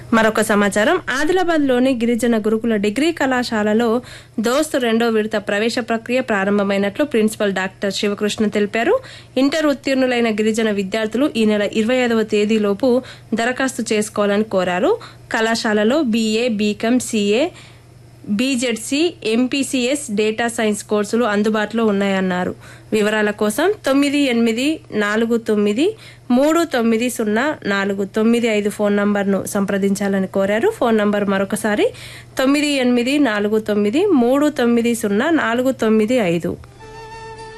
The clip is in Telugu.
మరొక సమాచారం ఆదిలాబాద్లోని గిరిజన గురుకుల డిగ్రీ కళాశాలలో దోస్తు రెండో విడత ప్రవేశ ప్రక్రియ ప్రారంభమైనట్లు ప్రిన్సిపల్ డాక్టర్ శివకృష్ణ తెలిపారు ఇంటర్ ఉత్తీర్ణులైన గిరిజన విద్యార్థులు ఈ నెల ఇరవై ఐదవ తేదీలోపు దరఖాస్తు చేసుకోవాలని కోరారు కళాశాలలో B A B Com C A B Z C M P C S data science కోర్సులు అందుబాటులో ఉన్నాయన్నారు వివరాల కోసం తొమ్మిది ఎనిమిది నాలుగు తొమ్మిది మూడు తొమ్మిది సున్నా నాలుగు తొమ్మిది ఐదు ఫోన్ నంబర్ను సంప్రదించాలని కోరారు ఫోన్ నంబర్ మరొకసారి తొమ్మిది ఎనిమిది నాలుగు తొమ్మిది మూడు తొమ్మిది సున్నా నాలుగు తొమ్మిది ఐదు